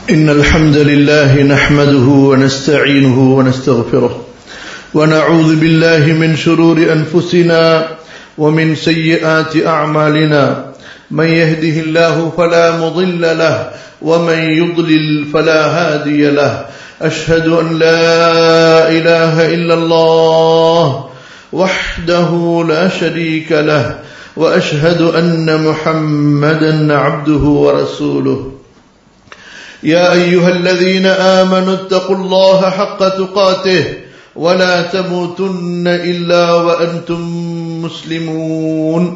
إن الحمد لله نحمده ونستعينه ونستغفره ونعوذ بالله من شرور أنفسنا ومن سيئات أعمالنا من يهده الله فلا مضل له ومن يضلل فلا هادي له أشهد أن لا إله إلا الله وحده لا شريك له وأشهد أن محمدا عبده ورسوله يا أيها الذين آمنوا اتقوا الله حق تقاته ولا تموتن إلا وأنتم مسلمون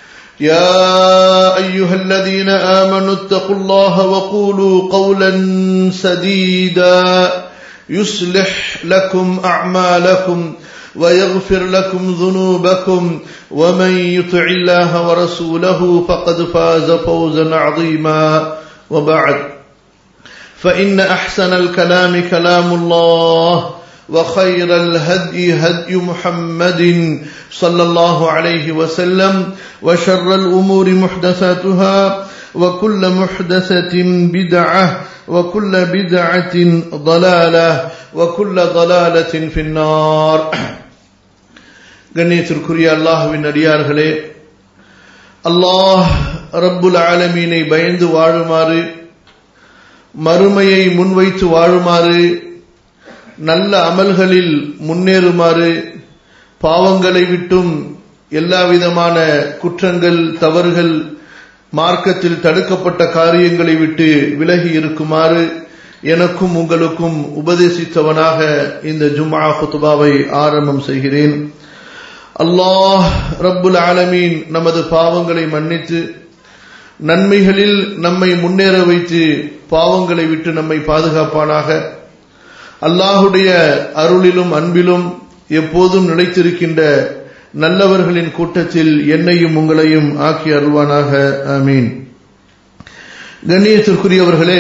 يا أيها الذين آمنوا اتقوا الله وقولوا قولا سديدا يصلح لكم أعمالكم ويغفر لكم ذنوبكم ومن يطع الله ورسوله فقد فاز فوزا عظيما وبعد فإن أحسن الكلام كلام الله وخير الهدي هدي محمد صلى الله عليه وسلم وشر الأمور محدثاتها وكل محدثة بدعة وكل بدعة ضلالة وكل ضلالة في النار கண்ணியத்திற்குரிய அல்லாஹுவின் அடியார்களே அல்லாஹ் ரப்புல் ஆலமீனை பயந்து வாழுமாறு மறுமையை முன்வைத்து வாழுமாறு நல்ல அமல்களில் முன்னேறுமாறு பாவங்களை விட்டும் எல்லா விதமான குற்றங்கள் தவறுகள் மார்க்கத்தில் தடுக்கப்பட்ட காரியங்களை விட்டு விலகி இருக்குமாறு எனக்கும் உங்களுக்கும் உபதேசித்தவனாக இந்த ஜும்ஆ குத்துபாவை ஆரம்பம் செய்கிறேன் அல்லாஹ் ரப்புல் ஆலமீன் நமது பாவங்களை மன்னித்து நன்மைகளில் நம்மை முன்னேற வைத்து பாவங்களை விட்டு நம்மை பாதுகாப்பானாக அல்லாஹுடைய அருளிலும் அன்பிலும் எப்போதும் நிலைத்திருக்கின்ற நல்லவர்களின் கூட்டத்தில் என்னையும் உங்களையும் ஆக்கி அருள்வானாக ஆமீன் கண்ணியத்திற்குரியவர்களே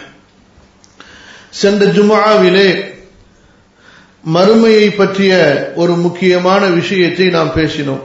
சென்ற ஜுமாவிலே மறுமையை பற்றிய ஒரு முக்கியமான விஷயத்தை நாம் பேசினோம்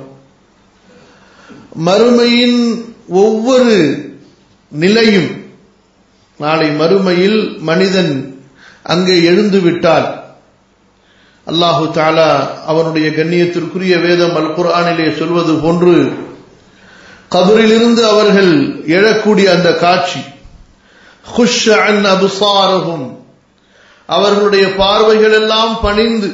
மறுமையின் ஒவ்வொரு நிலையும் நாளை மறுமையில் மனிதன் அங்கே எழுந்து விட்டால் அல்லாஹு தாலா அவனுடைய கண்ணியத்திற்குரிய வேதம் அல் குர்ஆனிலே சொல்வது போன்று கபரிலிருந்து அவர்கள் எழக்கூடிய அந்த காட்சி ஹுஷ் அன் அபுசாரகும் அவர்களுடைய பார்வைகள் எல்லாம் பணிந்து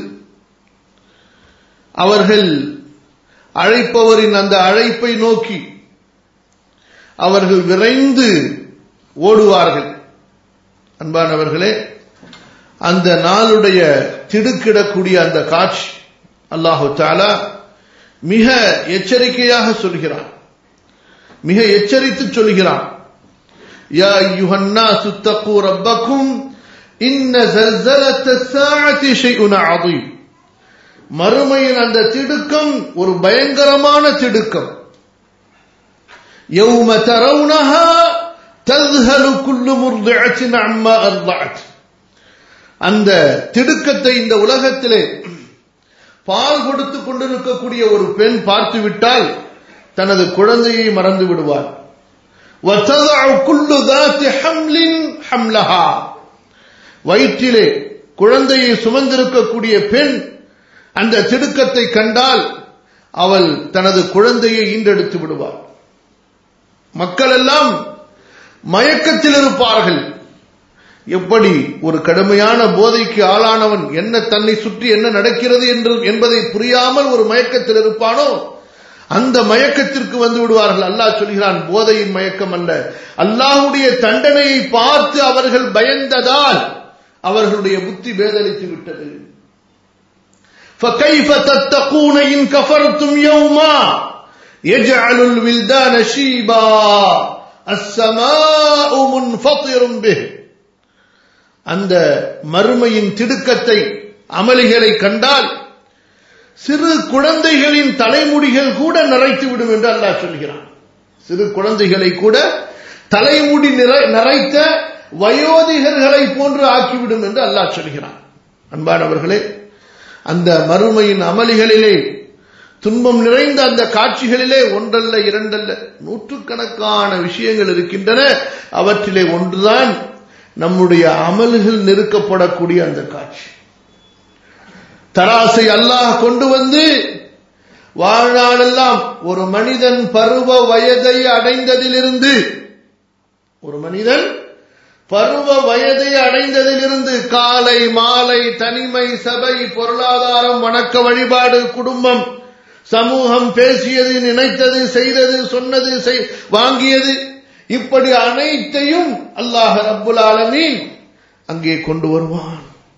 அவர்கள் அழைப்பவரின் அந்த அழைப்பை நோக்கி அவர்கள் விரைந்து ஓடுவார்கள் அன்பானவர்களே அந்த நாளுடைய திடுக்கிடக்கூடிய அந்த காட்சி அல்லாஹு தாலா மிக எச்சரிக்கையாக சொல்கிறான் மிக எச்சரித்து சொல்கிறான் யா யுஹன்னா சுத்தகு ரப்பக்கும் இன்ன زلزلة الساعة شيء عظيم மறுமையின் அந்த திடுக்கம் ஒரு பயங்கரமான திடுக்கம் يوم ترونها تذهل كل مرضعة عما أرضعت அந்த திடுக்கத்தை இந்த உலகத்திலே பால் கொடுத்து கொண்டிருக்கக்கூடிய ஒரு பெண் பார்த்து விட்டால் தனது குழந்தையை மறந்து விடுவார் வயிற்றிலே குழந்தையை சுமந்திருக்கக்கூடிய பெண் அந்த திடுக்கத்தை கண்டால் அவள் தனது குழந்தையை ஈண்டெடுத்து விடுவார் மக்கள் எல்லாம் மயக்கத்தில் இருப்பார்கள் எப்படி ஒரு கடுமையான போதைக்கு ஆளானவன் என்ன தன்னை சுற்றி என்ன நடக்கிறது என்று என்பதை புரியாமல் ஒரு மயக்கத்தில் இருப்பானோ அந்த மயக்கத்திற்கு வந்து விடுவார்கள் அல்லாஹ் சொல்கிறான் போதையின் மயக்கம் அல்ல அல்லாஹுடைய தண்டனையை பார்த்து அவர்கள் பயந்ததால் அவர்களுடைய புத்தி வேதளித்து விட்டது فكيف تتقون إن كفرتم يوما يجعل الولدان شيبا السماء منفطر به அந்த மறுமையின் திடுக்கத்தை அமளிகளை கண்டால் சிறு குழந்தைகளின் தலைமுடிகள் கூட நரைத்து விடும் என்று அல்லாஹ் சொல்கிறான் சிறு குழந்தைகளை கூட தலைமுடி நரைத்த வயோதிகர்களை போன்று ஆக்கிவிடும் என்று அல்லாஹ் சொல்கிறான் அன்பானவர்களே அந்த மறுமையின் அமளிகளிலே துன்பம் நிறைந்த அந்த காட்சிகளிலே ஒன்றல்ல இரண்டல்ல நூற்றுக்கணக்கான விஷயங்கள் இருக்கின்றன அவற்றிலே ஒன்றுதான் நம்முடைய அமல்கள் நெருக்கப்படக்கூடிய அந்த காட்சி தராசை அல்லாஹ் கொண்டு வந்து வாழ்நாளெல்லாம் ஒரு மனிதன் பருவ வயதை அடைந்ததிலிருந்து ஒரு மனிதன் பருவ வயதை அடைந்ததிலிருந்து காலை மாலை தனிமை சபை பொருளாதாரம் வணக்க வழிபாடு குடும்பம் சமூகம் பேசியது நினைத்தது செய்தது சொன்னது வாங்கியது இப்படி அனைத்தையும் அல்லாஹ் ரப்புல் ஆலமீன் அங்கே கொண்டு வருவான்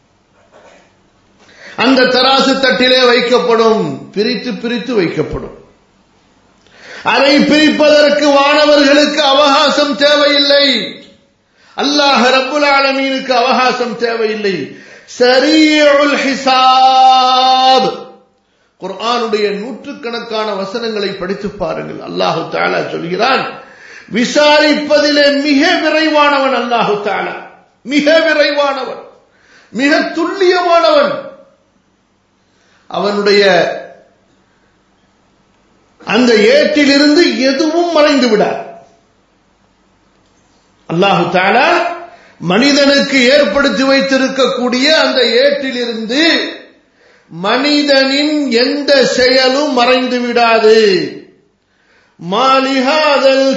அந்த தராசு தட்டிலே வைக்கப்படும் பிரித்து பிரித்து வைக்கப்படும் அதை பிரிப்பதற்கு வானவர்களுக்கு அவகாசம் தேவையில்லை அல்லாஹ் ரப்புல் ஆலமீனுக்கு அவகாசம் தேவையில்லை சரீஉல் ஹிசாப் குர்ஆனுடைய நூற்றுக்கணக்கான வசனங்களை படித்து பாருங்கள் அல்லாஹு தாலா சொல்கிறான் விசாரிப்பதிலே மிக விரைவானவன் அல்லாஹு தாலா மிக விரைவானவன் மிக துல்லியமானவன் அவனுடைய அந்த ஏட்டிலிருந்து எதுவும் மறைந்து விடார் அல்லாஹு தாலா மனிதனுக்கு ஏற்படுத்தி வைத்திருக்கக்கூடிய அந்த ஏட்டிலிருந்து மனிதனின் எந்த செயலும் மறைந்து விடாது மாலிஹாதல்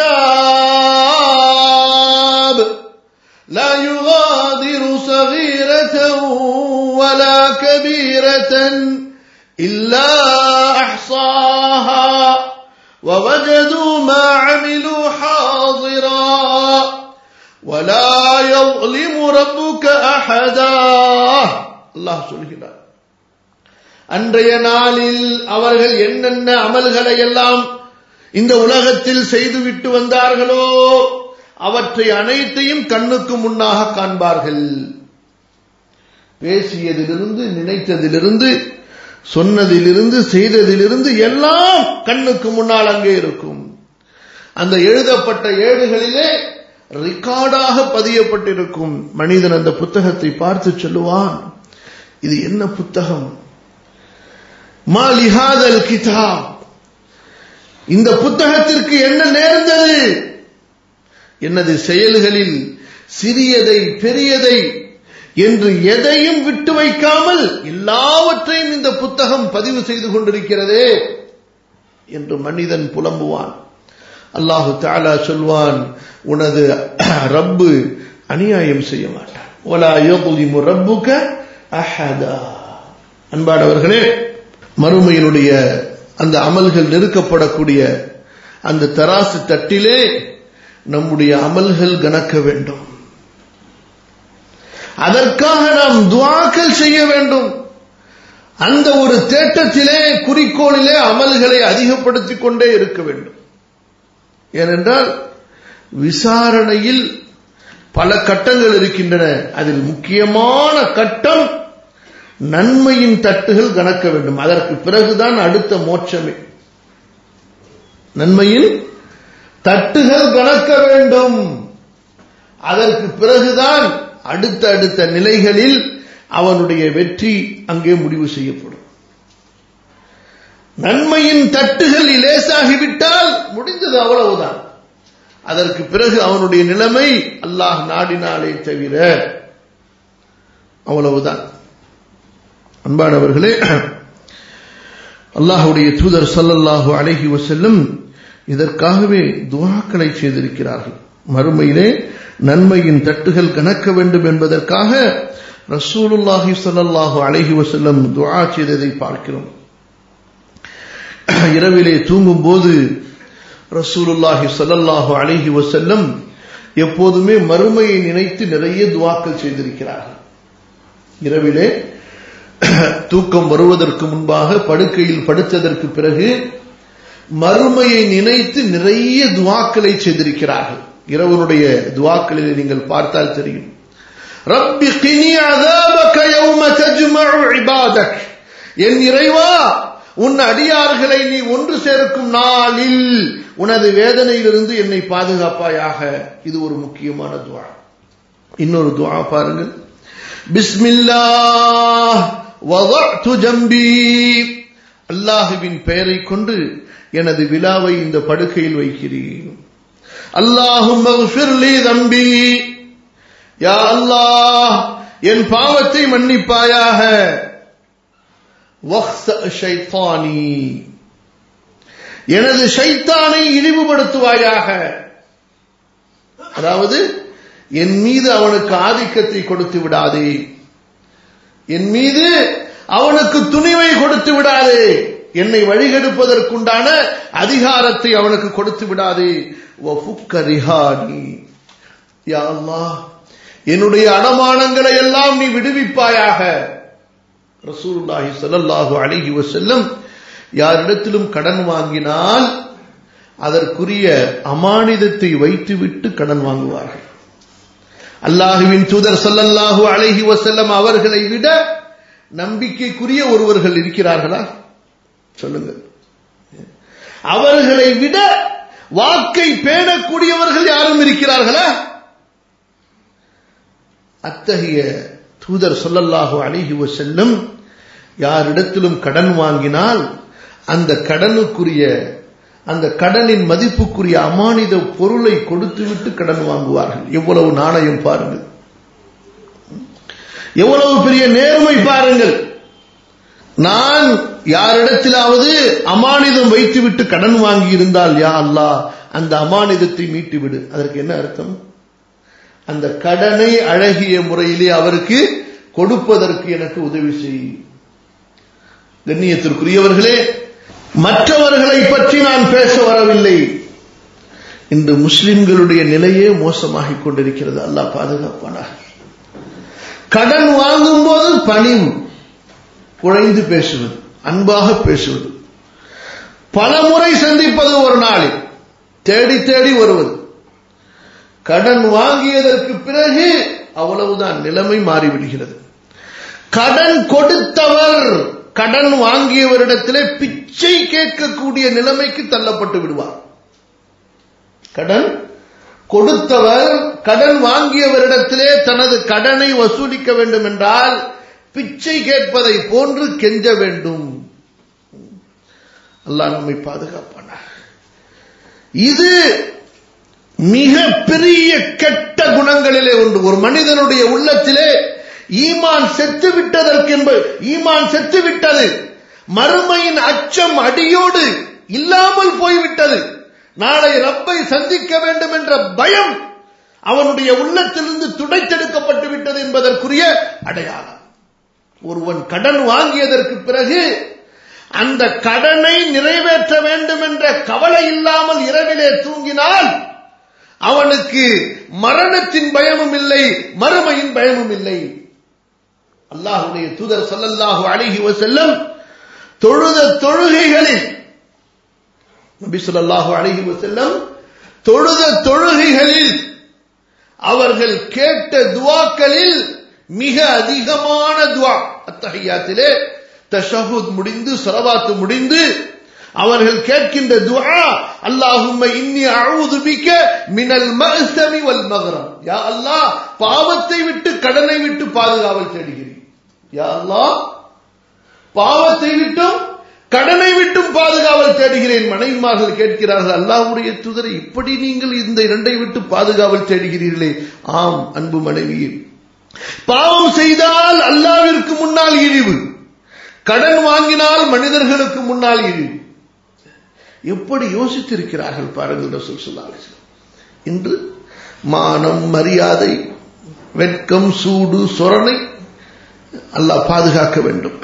கிதாப் لا يغادر صغيرة ولا كبيرة إلا أحصاها ووجدوا ما عملوا حاضرا ولا يظلم ربك أحدا الله சொல்கிறார் அன்றைய நாளில் அவர்கள் என்னென்ன அமல்களை எல்லாம் இந்த உலகத்தில் செய்துவிட்டு வந்தார்களோ அவற்றை அனைத்தையும் கண்ணுக்கு முன்னாக காண்பார்கள் பேசியதிலிருந்து நினைத்ததிலிருந்து சொன்னதிலிருந்து செய்ததிலிருந்து எல்லாம் கண்ணுக்கு முன்னால் அங்கே இருக்கும் அந்த எழுதப்பட்ட ஏடுகளிலே ரெக்கார்டாக பதியப்பட்டிருக்கும் மனிதன் அந்த புத்தகத்தை பார்த்து சொல்லுவான் இது என்ன புத்தகம் மா லிஹாதல் கிதாப் இந்த புத்தகத்திற்கு என்ன நேர்ந்தது எனது செயல்களில் சிறியதை பெரியதை என்று எதையும் விட்டு வைக்காமல் எல்லாவற்றையும் இந்த புத்தகம் பதிவு செய்து கொண்டிருக்கிறதே என்று மனிதன் புலம்புவான் அல்லாஹு தாலா சொல்வான் உனது ரப்பு அநியாயம் செய்ய மாட்டான் ஒலா யோகுலிமு ரப்புக அஹதா அன்பானவர்களே மறுமையினுடைய அந்த அமல்கள் நெருக்கப்படக்கூடிய அந்த தராசு தட்டிலே நம்முடைய அமல்கள் கணக்க வேண்டும் அதற்காக நாம் துவாக்கள் செய்ய வேண்டும் அந்த ஒரு தேட்டத்திலே குறிக்கோளிலே அமல்களை அதிகப்படுத்திக் கொண்டே இருக்க வேண்டும் ஏனென்றால் விசாரணையில் பல கட்டங்கள் இருக்கின்றன அதில் முக்கியமான கட்டம் நன்மையின் தட்டுகள் கணக்க வேண்டும் அதற்கு பிறகுதான் அடுத்த மோட்சமே நன்மையின் தட்டுகள் கணக்க வேண்டும் அதற்கு பிறகுதான் அடுத்த அடுத்த நிலைகளில் அவனுடைய வெற்றி அங்கே முடிவு செய்யப்படும் நன்மையின் தட்டுகள் லேசாகிவிட்டால் முடிந்தது அவ்வளவுதான் அதற்கு பிறகு அவனுடைய நிலைமை அல்லாஹ் நாடினாலே தவிர அவ்வளவுதான் அன்பானவர்களே அல்லாஹுடைய தூதர் சல்லல்லாஹு அழகி வசல்லும் இதற்காகவே துவாக்களை செய்திருக்கிறார்கள் மறுமையிலே நன்மையின் தட்டுகள் கணக்க வேண்டும் என்பதற்காக ரசூலுல்லாஹி சல்லாஹு அழகி வசல்லம் துவா செய்ததை பார்க்கிறோம் இரவிலே தூங்கும் போது ரசூலுல்லாஹி சல்லல்லாஹு அழகி வசல்லம் எப்போதுமே மறுமையை நினைத்து நிறைய துவாக்கள் செய்திருக்கிறார்கள் இரவிலே தூக்கம் வருவதற்கு முன்பாக படுக்கையில் படுத்ததற்கு பிறகு மறுமையை நினைத்து நிறைய துவாக்களை செய்திருக்கிறார்கள் இரவனுடைய துவாக்களில் நீங்கள் பார்த்தால் தெரியும் ரப்பி கினி அதாபக யௌம தஜ்மஉ இபாதக் என் இறைவா உன் அடியார்களை நீ ஒன்று சேர்க்கும் நாளில் உனது வேதனையிலிருந்து என்னை பாதுகாப்பாயாக இது ஒரு முக்கியமான துவா இன்னொரு துவா பாருங்கள் பிஸ்மில்லாஹ் வதஅது ஜம்பி அல்லாஹுவின் பெயரை கொண்டு எனது விழாவை இந்த படுக்கையில் வைக்கிறேன் அல்லாஹும் தம்பி யா அல்லாஹ் என் பாவத்தை மன்னிப்பாயாக எனது ஷைத்தானை இழிவுபடுத்துவாயாக அதாவது என் மீது அவனுக்கு ஆதிக்கத்தை கொடுத்து விடாதே என் மீது அவனுக்கு துணிவை கொடுத்து விடாதே என்னை வழிகெடுப்பதற்குண்டான அதிகாரத்தை அவனுக்கு கொடுத்து விடாதே என்னுடைய அடமானங்களை எல்லாம் நீ விடுவிப்பாயாக ரசூலுல்லாஹி ஸல்லல்லாஹு அலைஹி வஸல்லம் யாரிடத்திலும் கடன் வாங்கினால் அதற்குரிய அமானிதத்தை வைத்துவிட்டு கடன் வாங்குவார்கள் அல்லாஹுவின் தூதர் ஸல்லல்லாஹு அலைஹி வஸல்லம் அவர்களை விட நம்பிக்கைக்குரிய ஒருவர்கள் இருக்கிறார்களா சொல்லுங்க அவர்களை விட வாக்கை பேணக்கூடியவர்கள் யாரும் இருக்கிறார்களா அத்தகைய தூதர் சொல்லல்லாஹு அலிஹி செல்லும் யாரிடத்திலும் கடன் வாங்கினால் அந்த கடனுக்குரிய அந்த கடனின் மதிப்புக்குரிய அமானித பொருளை கொடுத்துவிட்டு கடன் வாங்குவார்கள் எவ்வளவு நாணயம் பாருங்கள் எவ்வளவு பெரிய நேர்மை பாருங்கள் நான் யாரிடத்திலாவது அமானிதம் வைத்துவிட்டு கடன் வாங்கி இருந்தால் யா அல்லா அந்த அமானிதத்தை மீட்டு விடு அதற்கு என்ன அர்த்தம் அந்த கடனை அழகிய முறையிலே அவருக்கு கொடுப்பதற்கு எனக்கு உதவி செய் கண்ணியத்திற்குரியவர்களே மற்றவர்களை பற்றி நான் பேச வரவில்லை இன்று முஸ்லிம்களுடைய நிலையே மோசமாகிக் கொண்டிருக்கிறது அல்லாஹ் பாதுகாப்பானாக கடன் வாங்கும் போது பணிவு குழைந்து பேசுவது அன்பாக பேசுவது பல முறை சந்திப்பது ஒரு நாளில் தேடி தேடி வருவது கடன் வாங்கியதற்கு பிறகு அவ்வளவுதான் நிலைமை மாறிவிடுகிறது கடன் கொடுத்தவர் கடன் வாங்கியவரிடத்திலே பிச்சை கேட்கக்கூடிய நிலைமைக்கு தள்ளப்பட்டு விடுவார் கடன் கொடுத்தவர் கடன் வாங்கியவரிடத்திலே தனது கடனை வசூலிக்க வேண்டும் என்றால் பிச்சை கேட்பதை போன்று கெஞ்ச வேண்டும் அல்லாஹ் நம்மை பாதுகாப்பான இது மிக பெரிய கெட்ட குணங்களிலே ஒன்று ஒரு மனிதனுடைய உள்ளத்திலே ஈமான் செத்து விட்டதற்கு என்பது ஈமான் செத்து விட்டது மறுமையின் அச்சம் அடியோடு இல்லாமல் போய்விட்டது நாளை ரப்பை சந்திக்க வேண்டும் என்ற பயம் அவனுடைய உள்ளத்திலிருந்து துடைத்தெடுக்கப்பட்டு விட்டது என்பதற்குரிய அடையாளம் ஒருவன் கடன் வாங்கியதற்கு பிறகு அந்த கடனை நிறைவேற்ற வேண்டும் என்ற கவலை இல்லாமல் இரவிலே தூங்கினால் அவனுக்கு மரணத்தின் பயமும் இல்லை மறுமையின் பயமும் இல்லை அல்லாஹுடைய தூதர் சல்லல்லாஹு அழகி செல்லும் தொழுத தொழுகைகளில் நபி சொல்லாஹு அழகி செல்லும் தொழுத தொழுகைகளில் அவர்கள் கேட்ட துவாக்களில் மிக அதிகமான துவா அத்தகையாத்திலே தஷஹுத் முடிந்து சலவாத்து முடிந்து அவர்கள் கேட்கின்ற துஆ அல்லாஹும்ம இன்னி அஊது பிக்க மினல் மஅஸமி வல் மக்ரம் யா அல்லாஹ் பாவத்தை விட்டு கடனை விட்டு பாதுகாவல் தேடுகிறேன் யா அல்லாஹ் பாவத்தை விட்டும் கடனை விட்டும் பாதுகாவல் தேடுகிறேன் மனைவிமார்கள் கேட்கிறார்கள் அல்லாஹ்வுடைய தூதரை இப்படி நீங்கள் இந்த இரண்டை விட்டு பாதுகாவல் தேடுகிறீர்களே ஆம் அன்பு மனைவியே பாவம் செய்தால் அல்லாவிற்கு முன்னால் இழிவு கடன் வாங்கினால் மனிதர்களுக்கு முன்னால் இழிவு எப்படி யோசித்திருக்கிறார்கள் பாருங்கள் ரசூல் சொல்லாங்க இன்று மானம் மரியாதை வெட்கம் சூடு சொரணை அல்லாஹ் பாதுகாக்க வேண்டும்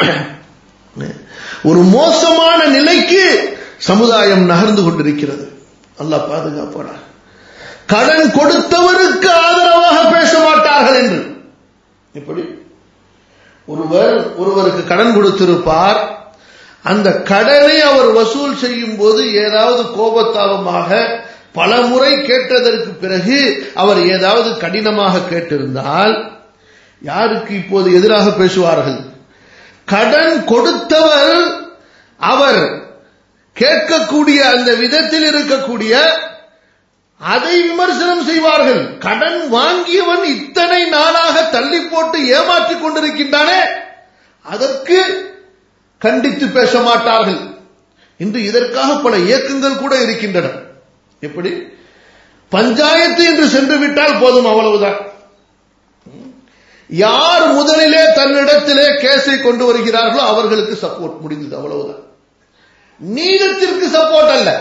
ஒரு மோசமான நிலைக்கு சமுதாயம் நகர்ந்து கொண்டிருக்கிறது அல்லாஹ் பாதுகாப்பான கடன் கொடுத்தவருக்கு ஆதரவாக பேச மாட்டார்கள் என்று இப்படி ஒருவர் ஒருவருக்கு கடன் கொடுத்திருப்பார் அந்த கடனை அவர் வசூல் செய்யும் போது ஏதாவது கோபத்தாபமாக பல முறை கேட்டதற்கு பிறகு அவர் ஏதாவது கடினமாக கேட்டிருந்தால் யாருக்கு இப்போது எதிராக பேசுவார்கள் கடன் கொடுத்தவர் அவர் கேட்கக்கூடிய அந்த விதத்தில் இருக்கக்கூடிய அதை விமர்சனம் செய்வார்கள் கடன் வாங்கியவன் இத்தனை நாளாக தள்ளி போட்டு ஏமாற்றிக் கொண்டிருக்கின்றானே அதற்கு கண்டித்து பேச மாட்டார்கள் இன்று இதற்காக பல இயக்கங்கள் கூட இருக்கின்றன எப்படி பஞ்சாயத்து என்று சென்று விட்டால் போதும் அவ்வளவுதான் யார் முதலிலே தன்னிடத்திலே கேஸை கொண்டு வருகிறார்களோ அவர்களுக்கு சப்போர்ட் முடிந்தது அவ்வளவுதான் நீதத்திற்கு சப்போர்ட் அல்ல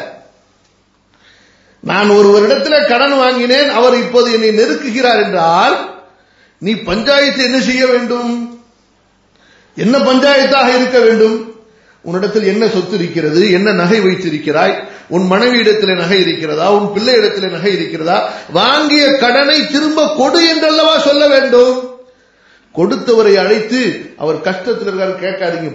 நான் ஒருவரிடத்தில் கடன் வாங்கினேன் அவர் இப்போது என்னை நெருக்குகிறார் என்றால் நீ பஞ்சாயத்து என்ன செய்ய வேண்டும் என்ன பஞ்சாயத்தாக இருக்க வேண்டும் உன்னிடத்தில் என்ன சொத்து இருக்கிறது என்ன நகை வைத்திருக்கிறாய் உன் மனைவி இடத்திலே நகை இருக்கிறதா உன் பிள்ளை இடத்திலே நகை இருக்கிறதா வாங்கிய கடனை திரும்ப கொடு என்றல்லவா சொல்ல வேண்டும் கொடுத்தவரை அழைத்து அவர் கஷ்டத்தில் இருக்காரு கேட்காதீங்க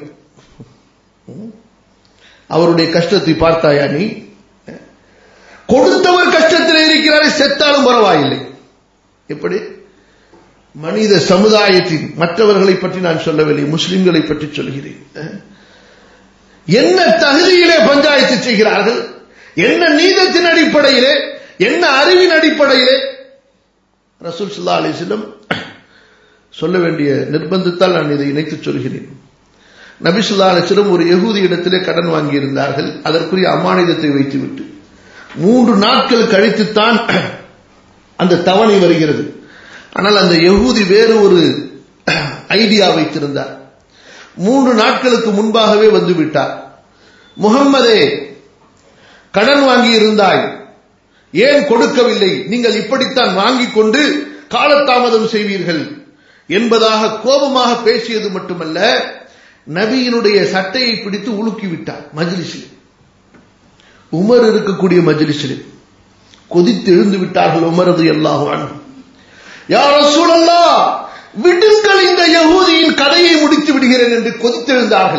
அவருடைய கஷ்டத்தை பார்த்தாயா நீ கொடுத்தவர் கஷ்டத்தில் இருக்கிறாரே செத்தாலும் பரவாயில்லை எப்படி மனித சமுதாயத்தின் மற்றவர்களை பற்றி நான் சொல்லவில்லை முஸ்லிம்களை பற்றி சொல்கிறேன் என்ன தகுதியிலே பஞ்சாயத்து செய்கிறார்கள் என்ன நீதத்தின் அடிப்படையிலே என்ன அறிவின் அடிப்படையிலே ரசூல் சுல்லா அலிஸ்லம் சொல்ல வேண்டிய நிர்பந்தத்தால் நான் இதை இணைத்து சொல்கிறேன் நபிசுல்லா அலிஸ்லம் ஒரு யகூதி இடத்திலே கடன் வாங்கியிருந்தார்கள் அதற்குரிய அமானிதத்தை வைத்துவிட்டு மூன்று நாட்கள் கழித்துத்தான் அந்த தவணை வருகிறது ஆனால் அந்த யகூதி வேறு ஒரு ஐடியா வைத்திருந்தார் மூன்று நாட்களுக்கு முன்பாகவே வந்து விட்டார் முகம்மதே கடன் வாங்கி இருந்தாய் ஏன் கொடுக்கவில்லை நீங்கள் இப்படித்தான் வாங்கிக் கொண்டு காலதாமதம் செய்வீர்கள் என்பதாக கோபமாக பேசியது மட்டுமல்ல நபியினுடைய சட்டையை பிடித்து உலுக்கி விட்டார் மஜ்லிஸில் உமர் இருக்கக்கூடிய மஜ்லிஸில் கொதித்து எழுந்து விட்டார்கள் உமரது எல்லாகும் யார் சூழல்லா விடுங்கள் இந்த யகூதியின் கதையை முடித்து விடுகிறேன் என்று கொதித்தெழுந்தார்கள்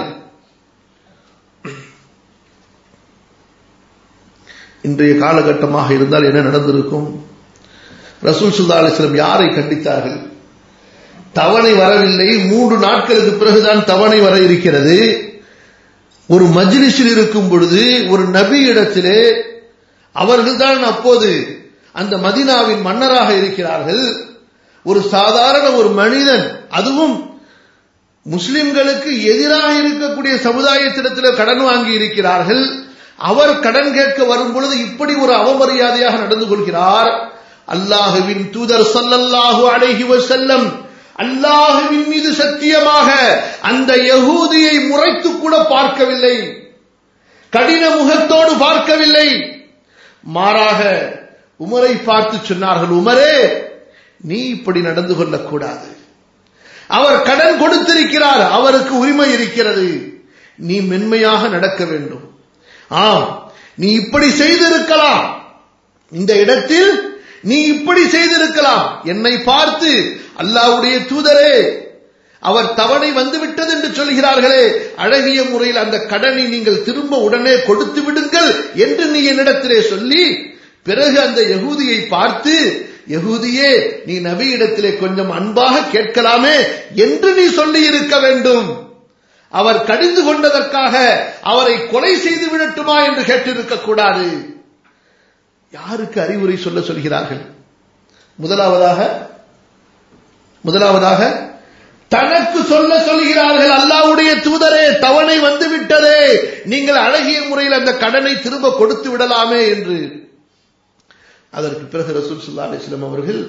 இன்றைய காலகட்டமாக இருந்தால் என்ன நடந்திருக்கும் ரசூல் சுல்லா அலிஸ்லம் யாரை கண்டித்தார்கள் தவணை வரவில்லை மூன்று நாட்களுக்கு பிறகுதான் தவணை வர இருக்கிறது ஒரு மஜ்லிஸில் இருக்கும் பொழுது ஒரு நபி இடத்திலே அவர்கள்தான் அப்போது அந்த மதினாவின் மன்னராக இருக்கிறார்கள் ஒரு சாதாரண ஒரு மனிதன் அதுவும் முஸ்லிம்களுக்கு எதிராக இருக்கக்கூடிய சமுதாயத்திடத்தில் கடன் வாங்கி இருக்கிறார்கள் அவர் கடன் கேட்க வரும் பொழுது இப்படி ஒரு அவமரியாதையாக நடந்து கொள்கிறார் அல்லாஹுவின் தூதர் சல்லல்லாஹு அலைஹி வஸல்லம் அல்லாஹுவின் மீது சத்தியமாக அந்த யகூதியை முறைத்து கூட பார்க்கவில்லை கடின முகத்தோடு பார்க்கவில்லை மாறாக உமரை பார்த்து சொன்னார்கள் உமரே நீ இப்படி நடந்து கொள்ளக்கூடாது அவர் கடன் கொடுத்திருக்கிறார் அவருக்கு உரிமை இருக்கிறது நீ மென்மையாக நடக்க வேண்டும் ஆம் நீ இப்படி செய்திருக்கலாம் இந்த இடத்தில் நீ இப்படி செய்திருக்கலாம் என்னை பார்த்து அல்லாவுடைய தூதரே அவர் தவணை வந்துவிட்டது என்று சொல்கிறார்களே அழகிய முறையில் அந்த கடனை நீங்கள் திரும்ப உடனே கொடுத்து விடுங்கள் என்று நீ என்னிடத்திலே சொல்லி பிறகு அந்த யகூதியை பார்த்து யகூதியே நீ நபியிடத்திலே கொஞ்சம் அன்பாக கேட்கலாமே என்று நீ சொல்லி இருக்க வேண்டும் அவர் கடிந்து கொண்டதற்காக அவரை கொலை செய்து விடட்டுமா என்று கேட்டிருக்க கூடாது யாருக்கு அறிவுரை சொல்ல சொல்கிறார்கள் முதலாவதாக முதலாவதாக தனக்கு சொல்ல சொல்கிறார்கள் அல்லாவுடைய தூதரே தவணை வந்து விட்டதே நீங்கள் அழகிய முறையில் அந்த கடனை திரும்ப கொடுத்து விடலாமே என்று அதற்கு பிறகு ரசூல் சுல்லா அலிஸ்லாம் அவர்கள்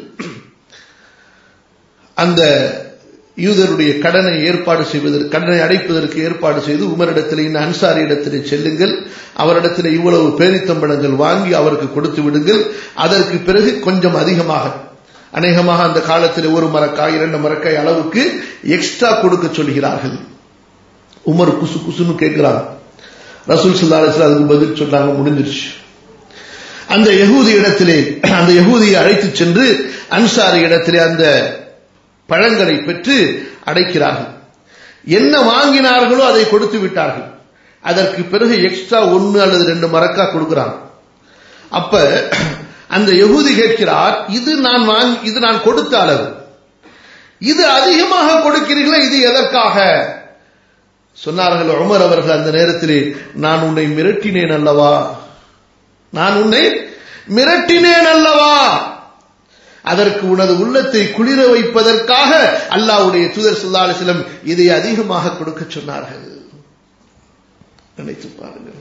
அந்த யூதருடைய கடனை ஏற்பாடு செய்வதற்கு கடனை அடைப்பதற்கு ஏற்பாடு செய்து உமரிடத்தில் இந்த அன்சாரி இடத்திலே செல்லுங்கள் அவரிடத்தில் இவ்வளவு பேரித்தம்பழங்கள் வாங்கி அவருக்கு கொடுத்து விடுங்கள் அதற்கு பிறகு கொஞ்சம் அதிகமாக அநேகமாக அந்த காலத்தில் ஒரு மரக்காய் இரண்டு மரக்காய் அளவுக்கு எக்ஸ்ட்ரா கொடுக்க சொல்கிறார்கள் உமர் குசு குசுன்னு கேட்கிறாங்க ரசூல் சுல்லா அலிஸ்லாம் அதுக்கு பதில் சொன்னாங்க முடிஞ்சிருச்சு அந்த யகூதி இடத்திலே அந்த யகூதியை அழைத்து சென்று அன்சாரி இடத்திலே அந்த பழங்களை பெற்று அடைக்கிறார்கள் என்ன வாங்கினார்களோ அதை கொடுத்து விட்டார்கள் அதற்கு பிறகு எக்ஸ்ட்ரா ஒன்னு அல்லது ரெண்டு மரக்கா கொடுக்கிறாங்க அப்ப அந்த யகுதி கேட்கிறார் இது நான் வாங்கி இது நான் கொடுத்த அளவு இது அதிகமாக கொடுக்கிறீர்களா இது எதற்காக சொன்னார்கள் உமர் அவர்கள் அந்த நேரத்திலே நான் உன்னை மிரட்டினேன் அல்லவா நான் உன்னை மிரட்டினேன் அல்லவா அதற்கு உனது உள்ளத்தை குளிர வைப்பதற்காக அல்லாவுடைய தூதர் சுல்லா அலிஸ்லம் இதை அதிகமாக கொடுக்க சொன்னார்கள் நினைத்து பாருங்கள்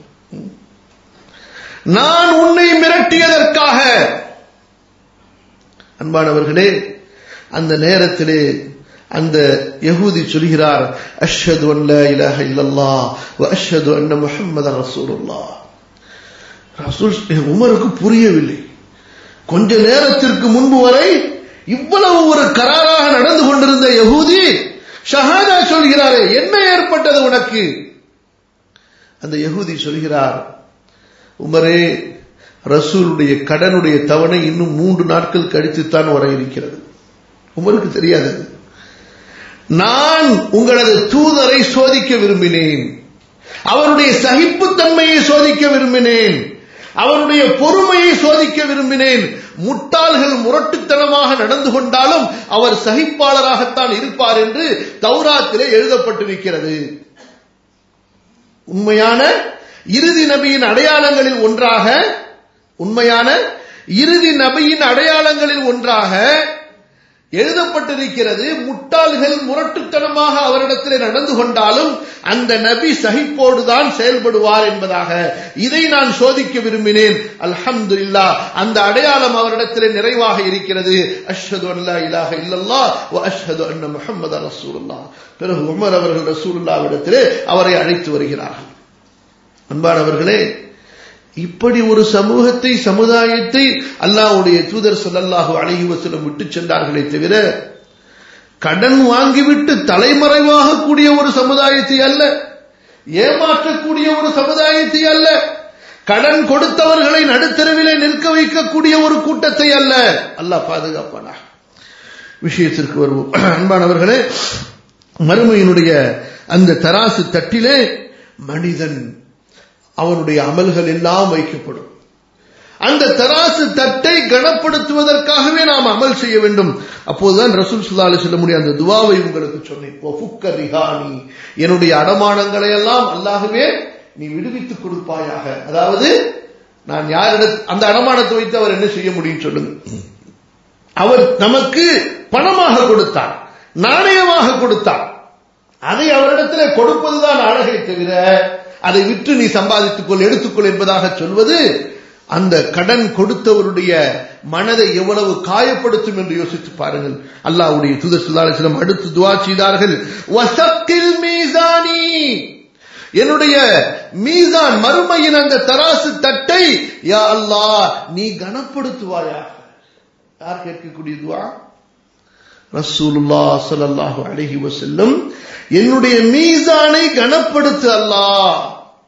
நான் உன்னை மிரட்டியதற்காக அன்பானவர்களே அந்த நேரத்திலே அந்த யகூதி சொல்கிறார் அஷ்ஹது அன் லா இலாஹ இல்லல்லாஹ் வ அஷ்ஹது அன்ன முஹம்மதர் ரசூலுல்லாஹ் ரசூல் உமருக்கு புரியவில்லை கொஞ்ச நேரத்திற்கு முன்பு வரை இவ்வளவு ஒரு கராராக நடந்து கொண்டிருந்த யகூதி ஷஹாதா சொல்கிறாரே என்ன ஏற்பட்டது உனக்கு அந்த யகூதி சொல்கிறார் உமரே ரசூலுடைய கடனுடைய தவணை இன்னும் மூன்று நாட்கள் கழித்துத்தான் வர இருக்கிறது உமருக்கு தெரியாது நான் உங்களது தூதரை சோதிக்க விரும்பினேன் அவருடைய சகிப்புத்தன்மையை சோதிக்க விரும்பினேன் அவருடைய பொறுமையை சோதிக்க விரும்பினேன் முட்டாள்கள் முரட்டுத்தனமாக நடந்து கொண்டாலும் அவர் சகிப்பாளராகத்தான் இருப்பார் என்று தௌராத்திலே எழுதப்பட்டிருக்கிறது உண்மையான இறுதி நபியின் அடையாளங்களில் ஒன்றாக உண்மையான இறுதி நபியின் அடையாளங்களில் ஒன்றாக எழுதப்பட்டிருக்கிறது முட்டாள்கள் முரட்டுத்தனமாக அவரிடத்தில் நடந்து கொண்டாலும் அந்த நபி சகிப்போடுதான் செயல்படுவார் என்பதாக இதை நான் சோதிக்க விரும்பினேன் அல்ஹம்துல்லா அந்த அடையாளம் அவரிடத்தில் நிறைவாக இருக்கிறது அஷ்ஹது அல்லா இலாஹ இல்லல்லா வ அஷ்ஹது அன்ன முஹம்மது ரசூலுல்லாஹ் பிறகு உமர் அவர்கள் ரசூலுல்லாவிடத்திலே அவரை அழைத்து வருகிறார்கள் அன்பானவர்களே இப்படி ஒரு சமூகத்தை சமுதாயத்தை அல்லாஹ்வுடைய தூதர் ஸல்லல்லாஹு அலைஹி வஸல்லம் விட்டு சென்றார்களே தவிர கடன் வாங்கிவிட்டு தலைமறைவாக கூடிய ஒரு சமுதாயத்தை அல்ல ஏமாற்றக்கூடிய ஒரு சமுதாயத்தை அல்ல கடன் கொடுத்தவர்களை நடுத்தரவிலே நிற்க வைக்கக்கூடிய ஒரு கூட்டத்தை அல்ல அல்லாஹ் பாதுகாப்பானா விஷயத்திற்கு வருவோம் அன்பானவர்களே மறுமையினுடைய அந்த தராசு தட்டிலே மனிதன் அவனுடைய அமல்கள் எல்லாம் வைக்கப்படும் அந்த தராசு தட்டை கனப்படுத்துவதற்காகவே நாம் அமல் செய்ய வேண்டும் அப்போதுதான் ரசூல் சுல்லாலி சொல்ல முடியும் அந்த துவாவை உங்களுக்கு சொன்னேன் என்னுடைய அடமானங்களை எல்லாம் அல்லாகவே நீ விடுவித்துக் கொடுப்பாயாக அதாவது நான் யாரிட அந்த அடமானத்தை வைத்து அவர் என்ன செய்ய முடியும் சொல்லுங்க அவர் நமக்கு பணமாக கொடுத்தார் நாணயமாக கொடுத்தார் அதை அவரிடத்தில் கொடுப்பதுதான் அழகை தவிர அதை விற்று நீ சம்பாதித்துக் கொள் எடுத்துக்கொள் என்பதாக சொல்வது அந்த கடன் கொடுத்தவருடைய மனதை எவ்வளவு காயப்படுத்தும் என்று யோசித்து பாருங்கள் அல்லாவுடைய தூதர் சுல்லாசிலம் அடுத்து துவா செய்தார்கள் வசத்தில் மீசானி என்னுடைய மீசான் மறுமையின் அந்த தராசு தட்டை யா அல்லா நீ கனப்படுத்துவாயா யார் கேட்கக்கூடிய துவா ரசூலுல்லா சல்லாஹு அலஹி வசல்லம் என்னுடைய மீசானை கனப்படுத்து அல்லாஹ்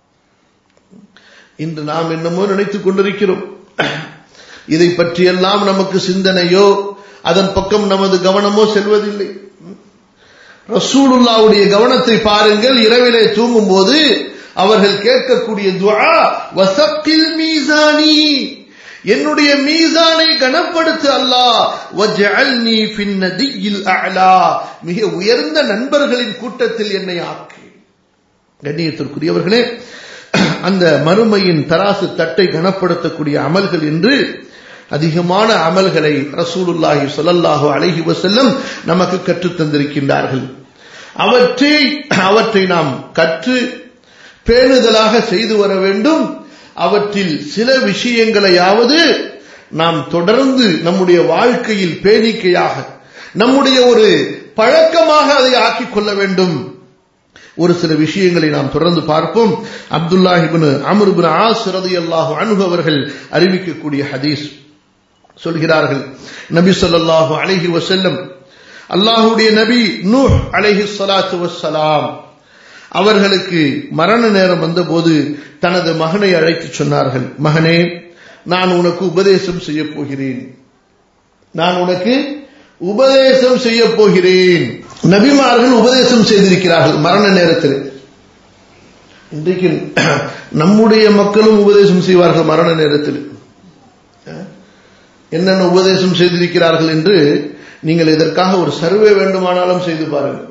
இன்று நாம் என்னமோ நினைத்துக் கொண்டிருக்கிறோம் இதை பற்றியெல்லாம் நமக்கு சிந்தனையோ அதன் பக்கம் நமது கவனமோ செல்வதில்லை ரசூலுல்லாவுடைய கவனத்தை பாருங்கள் இரவிலே தூங்கும் போது அவர்கள் கேட்கக்கூடிய துவா வசக்கில் மீசானி என்னுடைய மீசானை கனப்படுத்து அல்லாஹ் வஜஅல்னி ஃபின் நதியில் அலா மிக உயர்ந்த நண்பர்களின் கூட்டத்தில் என்னை ஆக்கு கண்ணியத்திற்குரியவர்களே அந்த மறுமையின் தராசு தட்டை கனப்படுத்தக்கூடிய அமல்கள் என்று அதிகமான அமல்களை ரசூலுல்லாஹி சொல்லல்லாஹு அலைஹி வசல்லம் நமக்கு கற்றுத் தந்திருக்கின்றார்கள் அவற்றை அவற்றை நாம் கற்று பேணுதலாக செய்து வர வேண்டும் அவற்றில் சில விஷயங்களையாவது நாம் தொடர்ந்து நம்முடைய வாழ்க்கையில் பேணிக்கையாக நம்முடைய ஒரு பழக்கமாக அதை ஆக்கிக் கொள்ள வேண்டும் ஒரு சில விஷயங்களை நாம் தொடர்ந்து பார்ப்போம் அப்துல்லாஹிபின் அமருபின் ஆசிரதி அல்லாஹு அணுகு அவர்கள் அறிவிக்கக்கூடிய ஹதீஸ் சொல்கிறார்கள் நபி சொல்லாஹு அலஹி வசல்லம் அல்லாஹுடைய நபி நூஹ் அலஹி சலாத்து வசலாம் அவர்களுக்கு மரண நேரம் வந்தபோது தனது மகனை அழைத்து சொன்னார்கள் மகனே நான் உனக்கு உபதேசம் செய்ய போகிறேன் நான் உனக்கு உபதேசம் செய்ய போகிறேன் நபிமார்கள் உபதேசம் செய்திருக்கிறார்கள் மரண நேரத்தில் இன்றைக்கு நம்முடைய மக்களும் உபதேசம் செய்வார்கள் மரண நேரத்தில் என்னென்ன உபதேசம் செய்திருக்கிறார்கள் என்று நீங்கள் இதற்காக ஒரு சர்வே வேண்டுமானாலும் செய்து பாருங்கள்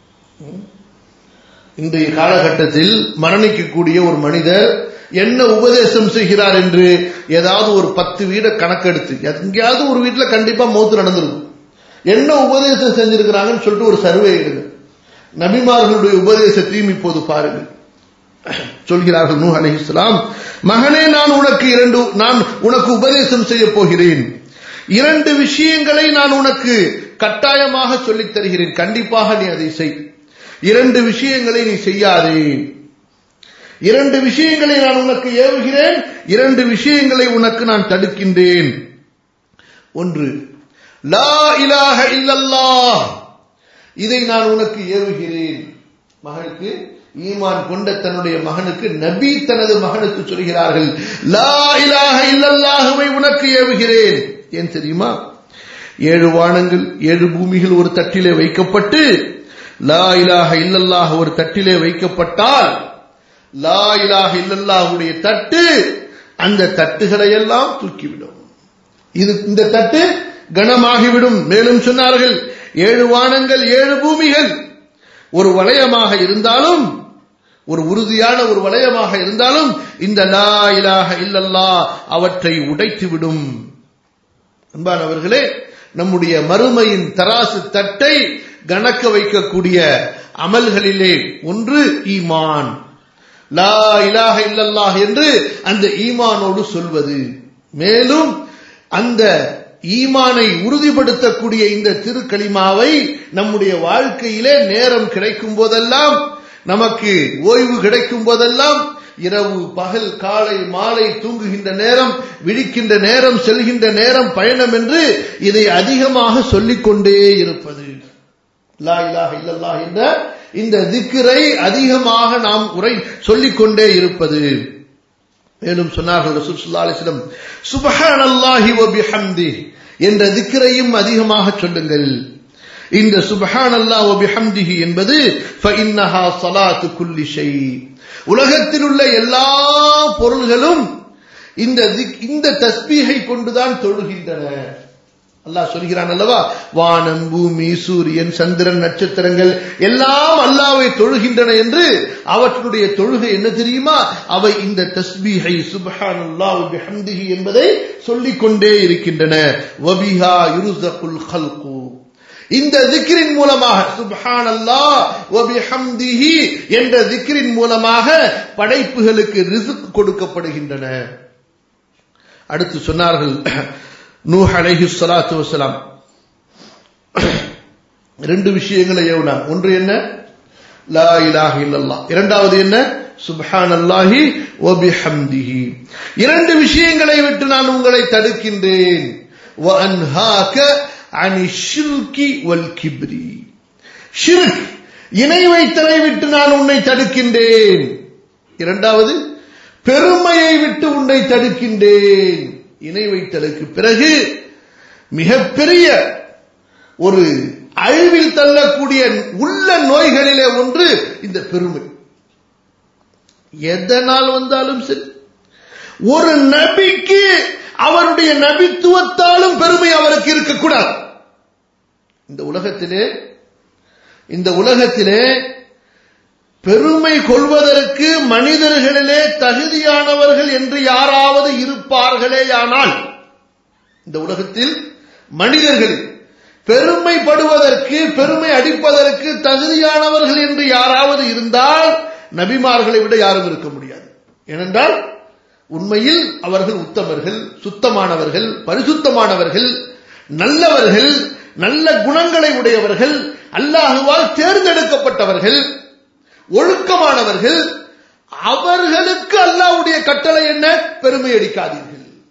இன்றைய காலகட்டத்தில் மரணிக்கக்கூடிய ஒரு மனிதர் என்ன உபதேசம் செய்கிறார் என்று ஏதாவது ஒரு பத்து வீட கணக்கெடுத்து எங்கேயாவது ஒரு வீட்டில் கண்டிப்பா மௌத்து நடந்திருக்கும் என்ன உபதேசம் செஞ்சிருக்கிறாங்கன்னு சொல்லிட்டு ஒரு சர்வே எடுங்க நபிமார்களுடைய உபதேசத்தையும் இப்போது பாருங்கள் சொல்கிறார்கள் நூ அலி இஸ்லாம் மகனே நான் உனக்கு இரண்டு நான் உனக்கு உபதேசம் செய்ய போகிறேன் இரண்டு விஷயங்களை நான் உனக்கு கட்டாயமாக சொல்லித் தருகிறேன் கண்டிப்பாக நீ அதை செய் இரண்டு விஷயங்களை நீ செய்யாதே இரண்டு விஷயங்களை நான் உனக்கு ஏவுகிறேன் இரண்டு விஷயங்களை உனக்கு நான் தடுக்கின்றேன் ஒன்று லா இலாஹ இல்லல்லாஹ் இதை நான் உனக்கு ஏவுகிறேன் மகனுக்கு ஈமான் கொண்ட தன்னுடைய மகனுக்கு நபி தனது மகனுக்கு சொல்கிறார்கள் லா இலாஹ இல்லல்லாஹுவை உனக்கு ஏவுகிறேன் ஏன் தெரியுமா ஏழு வானங்கள் ஏழு பூமிகள் ஒரு தட்டிலே வைக்கப்பட்டு லா இலாஹ இல்லல்லாஹ் ஒரு தட்டிலே வைக்கப்பட்டால் லா இலாஹ இல்லல்லாஹுடைய தட்டு அந்த தட்டுகளை எல்லாம் தூக்கிவிடும் இது இந்த தட்டு கனமாகிவிடும் மேலும் சொன்னார்கள் ஏழு வானங்கள் ஏழு பூமிகள் ஒரு வளையமாக இருந்தாலும் ஒரு உறுதியான ஒரு வளையமாக இருந்தாலும் இந்த லா இலாஹ இல்லல்லா அவற்றை உடைத்துவிடும் அன்பானவர்களே நம்முடைய மறுமையின் தராசு தட்டை கணக்க வைக்கக்கூடிய அமல்களிலே ஒன்று ஈமான் லா இலாஹ இல்லல்லாஹ் என்று அந்த ஈமானோடு சொல்வது மேலும் அந்த ஈமானை உறுதிப்படுத்தக்கூடிய இந்த திருக்களிமாவை நம்முடைய வாழ்க்கையிலே நேரம் கிடைக்கும் போதெல்லாம் நமக்கு ஓய்வு கிடைக்கும் போதெல்லாம் இரவு பகல் காலை மாலை தூங்குகின்ற நேரம் விழிக்கின்ற நேரம் செல்கின்ற நேரம் பயணம் என்று இதை அதிகமாக சொல்லிக்கொண்டே இருப்பது லா இலாஹ இல்லல்லாஹ் என்ற இந்த திக்கரை அதிகமாக நாம் உரை சொல்லிக்கொண்டே இருப்பது மேலும் சொன்னார்கள் ரசூல் ஸல்லல்லாஹு அலைஹி வஸல்லம் சுப்ஹானல்லாஹி வ பிஹம்தி என்ற திக்கரையும் அதிகமாக சொல்லுங்கள் இந்த சுப்ஹானல்லாஹ் வ பிஹம்திஹி என்பது ஃபஇன்னஹா ஸலாத்து குல்லி ஷை உலகத்தில் உள்ள எல்லா பொருள்களும் இந்த இந்த தஸ்பீஹை கொண்டுதான் தொழுகின்றன அல்லாஹ் சொல்கிறான் அல்லவா வானம் பூமி சூரியன் சந்திரன் நட்சத்திரங்கள் எல்லாம் அல்லாவை தொழுகின்றன என்று அவற்றுடைய தொழுகை என்ன தெரியுமா அவை இந்த தஸ்பீஹை சுப்ஹானல்லாஹ் பிஹம்திஹி என்பதை சொல்லிக் கொண்டே இருக்கின்றன வபிஹா யுருஸகுல் கல்கு இந்த திக்ரின் மூலமாக சுப்ஹான் அல்லாஹ் வபிஹம்திஹி என்ற திக்ரின் மூலமாக படைப்புகளுக்கு ரிசுக் கொடுக்கப்படுகின்றன அடுத்து சொன்னார்கள் நூஹ் அலைஹி ஸலாத்து வஸலாம் ரெண்டு விஷயங்களை ஏவுனா ஒன்று என்ன லா இலாஹ இல்லல்லாஹ் இரண்டாவது என்ன சுப்ஹானல்லாஹி வ பிஹம்திஹி இரண்டு விஷயங்களை விட்டு நான் உங்களை தடுக்கின்றேன் வ அன்ஹாக அனி ஷிர்கி வல் கிப்ரி ஷிர்க் இணை வைத்தலை விட்டு நான் உன்னை தடுக்கின்றேன் இரண்டாவது பெருமையை விட்டு உன்னை தடுக்கின்றேன் இணை வைத்தலுக்கு பிறகு மிகப்பெரிய ஒரு அழிவில் தள்ளக்கூடிய உள்ள நோய்களிலே ஒன்று இந்த பெருமை எதனால் வந்தாலும் சரி ஒரு நபிக்கு அவருடைய நபித்துவத்தாலும் பெருமை அவருக்கு இருக்கக்கூடாது இந்த உலகத்திலே இந்த உலகத்திலே பெருமை கொள்வதற்கு மனிதர்களிலே தகுதியானவர்கள் என்று யாராவது இருப்பார்களேயானால் இந்த உலகத்தில் மனிதர்கள் பெருமைப்படுவதற்கு பெருமை அடிப்பதற்கு தகுதியானவர்கள் என்று யாராவது இருந்தால் நபிமார்களை விட யாரும் இருக்க முடியாது ஏனென்றால் உண்மையில் அவர்கள் உத்தமர்கள் சுத்தமானவர்கள் பரிசுத்தமானவர்கள் நல்லவர்கள் நல்ல குணங்களை உடையவர்கள் அல்லாஹுவால் தேர்ந்தெடுக்கப்பட்டவர்கள் ஒழுக்கமானவர்கள் அவர்களுக்கு அல்லாவுடைய கட்டளை என்ன பெருமை அடிக்காதீர்கள்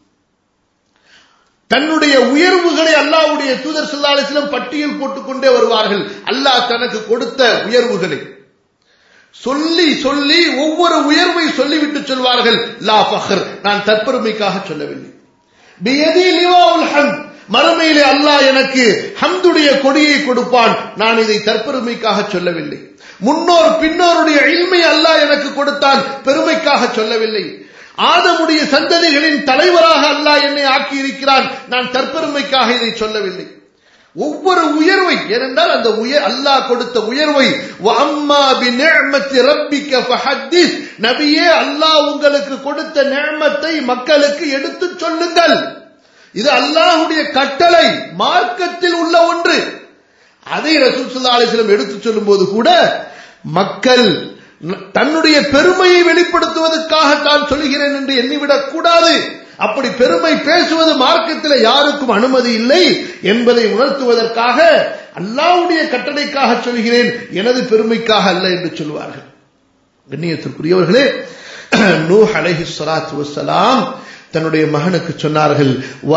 தன்னுடைய உயர்வுகளை அல்லாவுடைய தூதர் செல்லாலிசிலும் பட்டியல் போட்டுக்கொண்டே வருவார்கள் அல்லாஹ் தனக்கு கொடுத்த உயர்வுகளை சொல்லி சொல்லி ஒவ்வொரு உயர்வை சொல்லிவிட்டு சொல்வார்கள் லா ஃபஹர் நான் தற்பெருமைக்காக சொல்லவில்லை பியதி லிவாவுல் ஹம்த் மறுமையிலே அல்லாஹ் எனக்கு ஹம்துடைய கொடியை கொடுப்பான் நான் இதை தற்பெருமைக்காக சொல்லவில்லை முன்னோர் பின்னோருடைய இல்மை அல்லாஹ் எனக்கு கொடுத்தான் பெருமைக்காக சொல்லவில்லை ஆதமுடைய சந்ததிகளின் தலைவராக அல்லாஹ் என்னை ஆக்கி இருக்கிறான் நான் தற்பெருமைக்காக இதை சொல்லவில்லை ஒவ்வொரு உயர்வை ஏனென்றால் அந்த உயர் அல்லாஹ் கொடுத்த உயர்வை அம்மா பி நிஅமத்தி ரப்பிக்க ஃபஹத்திஸ் நபியே அல்லாஹ் உங்களுக்கு கொடுத்த நிஅமத்தை மக்களுக்கு எடுத்து சொல்லுங்கள் இது அல்லாஹ்வுடைய கட்டளை மார்க்கத்தில் உள்ள ஒன்று அதை ரசூல் ஸல்லல்லாஹு அலைஹி வஸல்லம் எடுத்து சொல்லும்போது கூட மக்கள் தன்னுடைய பெருமையை வெளிப்படுத்துவதற்காக தான் சொல்கிறேன் என்று எண்ணிவிடக் கூடாது அப்படி பெருமை பேசுவது மார்க்கத்தில் யாருக்கும் அனுமதி இல்லை என்பதை உணர்த்துவதற்காக அல்லாவுடைய கட்டளைக்காக சொல்கிறேன் எனது பெருமைக்காக அல்ல என்று சொல்வார்கள் கண்ணியத்திற்குரியவர்களே நூ அலைஹி ஸலாத்து வஸ்ஸலாம் தன்னுடைய மகனுக்கு சொன்னார்கள்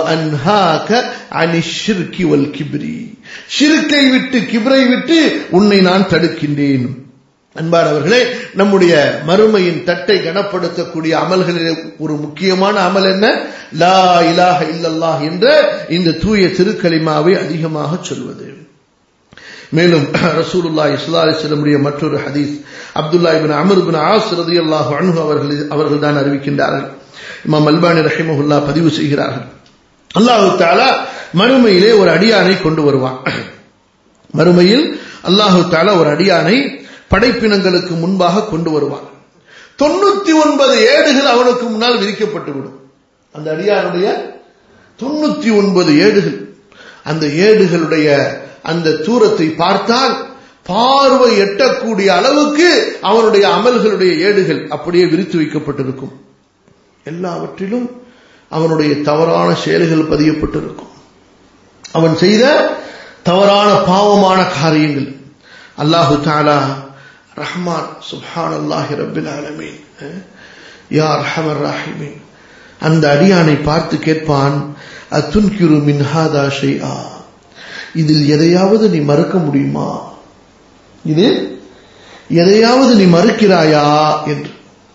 ஷிருக்கை விட்டு கிப்ரை விட்டு உன்னை நான் தடுக்கின்றேன் அன்பானவர்களே நம்முடைய மறுமையின் தட்டை கனப்படுத்தக்கூடிய அமல்களில் ஒரு முக்கியமான அமல் என்ன லா இலாஹ இல்லல்லாஹ் என்ற இந்த தூய திருக்கலிமாவை அதிகமாக சொல்வது மேலும் ரசூலுல்லா இஸ்லா அலிஸ்லமுடைய மற்றொரு ஹதீஸ் Abdullah Ibn Amr bin Aas ரதியல்லாஹு அன்ஹு அவர்கள் அவர்கள் தான் அறிவிக்கின்றார்கள் இமாம் அல்பானி ரஹிமஹுல்லா பதிவு செய்கிறார்கள் அல்லாஹு தாலா மறுமையிலே ஒரு அடியானை கொண்டு வருவான் மறுமையில் அல்லாஹு தாலா ஒரு அடியானை படைப்பினங்களுக்கு முன்பாக கொண்டு வருவான் தொண்ணூத்தி ஒன்பது ஏடுகள் அவனுக்கு முன்னால் விரிக்கப்பட்டுவிடும் அந்த அடியாருடைய தொண்ணூத்தி ஒன்பது ஏடுகள் அந்த ஏடுகளுடைய அந்த தூரத்தை பார்த்தால் பார்வை எட்டக்கூடிய அளவுக்கு அவனுடைய அமல்களுடைய ஏடுகள் அப்படியே விரித்து வைக்கப்பட்டிருக்கும் எல்லாவற்றிலும் அவனுடைய தவறான செயல்கள் பதியப்பட்டிருக்கும் அவன் செய்த தவறான பாவமான காரியங்கள் அல்லாஹு தாலா ரஹ்மான் சுப்ஹான் அல்லாஹி ரபில் ஆலமீன் யார் ஹமர் ராஹிமீன் அந்த அடியானை பார்த்து கேட்பான் அத்துன்கிரு மின் ஹாதா ஷைஆ இதில் எதையாவது நீ மறுக்க முடியுமா இது எதையாவது நீ மறுக்கிறாயா என்று